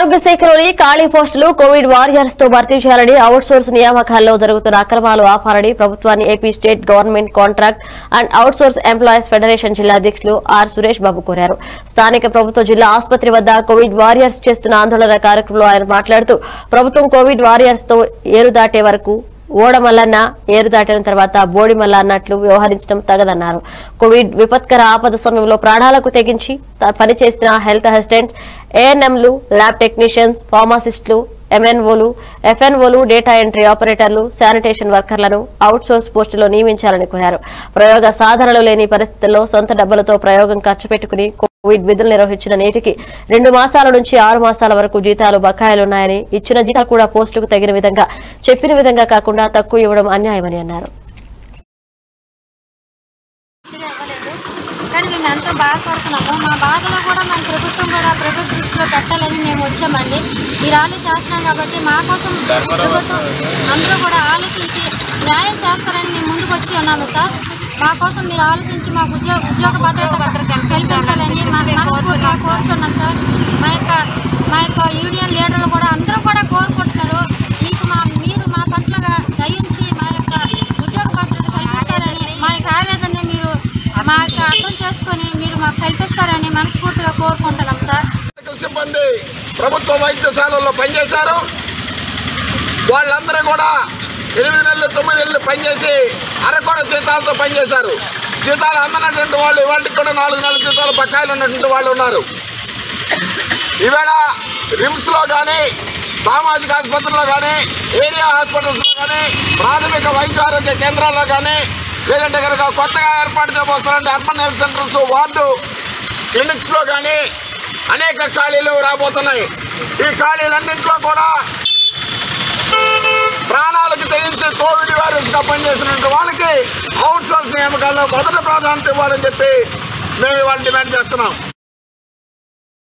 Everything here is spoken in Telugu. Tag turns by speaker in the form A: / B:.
A: ఆరోగ్య శాఖలోని ఖాళీ పోస్టులు కోవిడ్ వారియర్స్ తో భర్తీ చేయాలని అవుట్ సోర్స్ నియామకాల్లో జరుగుతున్న అక్రమాలు ఆపాలని ప్రభుత్వాన్ని AP state government contract and outsource employees federation జిల్లా అధ్యక్షులు ఆర్ సురేష్ బాబు కోరారు స్థానిక ప్రభుత్వ జిల్లా ఆసుపత్రి వద్ద కోవిడ్ వారియర్స్ చేస్తున్న ఆందోళన కార్యక్రమంలో ఆయన మాట్లాడుతూ ప్రభుత్వం కోవిడ్ వారియర్స్ తో ఏరు దాటే వరకు ఓడమల్లన్న ఏరు దాటిన తర్వాత బోడిమల్ల అన్నట్లు వ్యవహరించడం తగదన్నారు కోవిడ్ విపత్కర ఆపద సమయంలో ప్రాణాలకు తెగించి త- పనిచేసిన హెల్త్ అసిస్టెంట్స్ ఏఎన్ఎంలు ల్యాబ్ టెక్నీషియన్స్ ఫార్మాసిస్టులు ఎంఎన్ఓలు ఎఫ్ఎన్ఓలు డేటా ఎంట్రీ ఆపరేటర్లు శానిటేషన్ వర్కర్లను అవుట్ సోర్స్ పోస్టులో నియమించాలని కోరారు ప్రయోగ సాధనలు లేని పరిస్థితుల్లో సొంత డబ్బులతో ప్రయోగం ఖర్చు పెట్టుకుని కోవిడ్ విధులు నిర్వహించిన నేటికి రెండు మాసాల నుంచి ఆరు మాసాల వరకు జీతాలు బకాయిలున్నాయని ఇచ్చిన జీతాలు కూడా పోస్టుకు తగిన విధంగా చెప్పిన విధంగా కాకుండా తక్కువ ఇవ్వడం అన్యాయమని అన్నారు
B: పూర్తిగా ఇవ్వలేదు కానీ మేము ఎంతో బాధపడుతున్నాము మా బాధలో కూడా మన ప్రభుత్వం కూడా ప్రభుత్వ దృష్టిలో పెట్టాలని మేము వచ్చామండి ఈ ర్యాలీ చేస్తున్నాం కాబట్టి మా కోసం ప్రభుత్వం అందరూ కూడా ఆలోచించి న్యాయం చేస్తారని మేము ముందుకు వచ్చి ఉన్నాము సార్ మా కోసం మీరు ఆలోచించి మాకు ఉద్యోగ ఉద్యోగ భద్రత కల్పించాలని మా మనస్ఫూర్తిగా కోరుచున్నాం సార్ మా యొక్క మా యొక్క యూనియన్ లీడర్లు కూడా అందరూ కూడా కోరుకుంటున్నారు మీకు మా మీరు మా పట్లగా దయించి మా యొక్క ఉద్యోగ భద్రత కల్పిస్తారని మా యొక్క ఆవేదనని మీరు మా యొక్క అర్థం చేసుకొని మీరు మాకు కల్పిస్తారని మనస్ఫూర్తిగా కోరుకుంటున్నాం సార్
C: మెడికల్ సిబ్బంది ప్రభుత్వ వైద్యశాలల్లో పనిచేశారు వాళ్ళందరూ కూడా ఎనిమిది నెలలు తొమ్మిది నెలలు పనిచేసి అరకొర జీతాలతో పనిచేశారు జీతాలు అందనటువంటి వాళ్ళు ఇవాళకి కూడా నాలుగు నెలల జీతాలు బకాయిలు ఉన్నటువంటి వాళ్ళు ఉన్నారు ఈవేళ రిమ్స్లో కానీ సామాజిక ఆసుపత్రిలో కానీ ఏరియా హాస్పిటల్స్లో కానీ ప్రాథమిక వైద్య ఆరోగ్య కేంద్రాల్లో కానీ లేదంటే కనుక కొత్తగా ఏర్పాటు చేయబోతున్న అర్బన్ హెల్త్ సెంటర్స్ వార్డు క్లినిక్స్లో కానీ అనేక ఖాళీలు రాబోతున్నాయి ఈ ఖాళీలన్నింటిలో కూడా ప్రాణాలకు తెగించి కోవిడ్ వైరస్ గా పనిచేసినటువంటి వాళ్ళకి అవుట్ సోర్స్ నియామకాల్లో మొదటి ప్రాధాన్యత ఇవ్వాలని చెప్పి మేము ఇవాళ డిమాండ్ చేస్తున్నాం